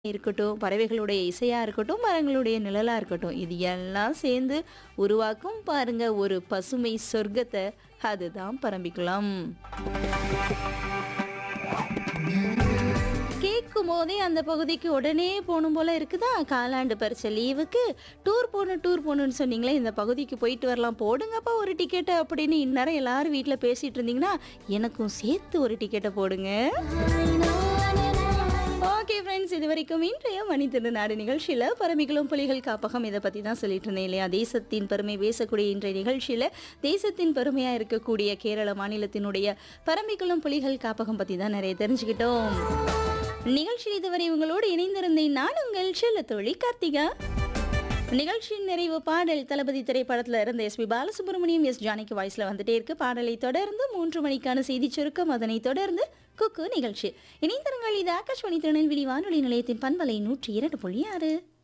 இருக்கட்டும், பறவைகளுடைய இசையா இருக்கட்டும், மரங்களுடைய நிழலா இருக்கட்டும், இது எல்லாம் சேர்ந்து உருவாக்கும் பாருங்க ஒரு பசுமை சொர்க்கத்த. அதுதான் பரம்பிக்குளம். கேட்கும்போதே அந்த பகுதிக்கு உடனே போணும் போல இருக்குதா? காலாண்டு பரீட்சை லீவுக்கு டூர் போணும் டூர் போணும்னு சொன்னீங்களே, இந்த பகுதிக்கு போயிட்டு வரலாம் போடுங்கப்பா ஒரு டிக்கெட்ட அப்படின்னு இந்நேரம் எல்லாரும் வீட்ல பேசிட்டு இருந்தீங்கன்னா, எனக்கும் சேர்த்து ஒரு டிக்கெட்ட போடுங்க. ஓகே ஃப்ரெண்ட்ஸ் இது வரைக்கும் இன்றைய மணித்திரு நாடு நிகழ்ச்சியில் பரமிகளும் புலிகள் காப்பகம் இதை பற்றி தான் சொல்லிட்டு இருந்தேன் இல்லையா தேசத்தின் பெருமை பேசக்கூடிய இன்றைய நிகழ்ச்சியில் தேசத்தின் பெருமையாக இருக்கக்கூடிய கேரள மாநிலத்தினுடைய பரமிகளும் புலிகள் காப்பகம் பற்றி தான் நிறைய தெரிஞ்சுக்கிட்டோம் நிகழ்ச்சியில் இதுவரை உங்களோடு இணைந்திருந்தேன் நான் உங்கள் செல்ல தோழி கார்த்திகா நிகழ்ச்சியின் நிறைவு பாடல் தளபதி திரைப்படத்தில் இருந்த S P Balasubrahmanyam S Janaki வாய்ஸில் வந்துட்டே இருக்கு பாடலை தொடர்ந்து மூன்று மணிக்கான செய்தி சுருக்கம் அதனை தொடர்ந்து குக்கு நிகழ்ச்சி இணைந்திருங்கள் இது ஆகாஷ்வாணி திருநெல்வேலி வானொலி நிலையத்தின் பண்பலை நூற்றி இரண்டு புள்ளி ஆறு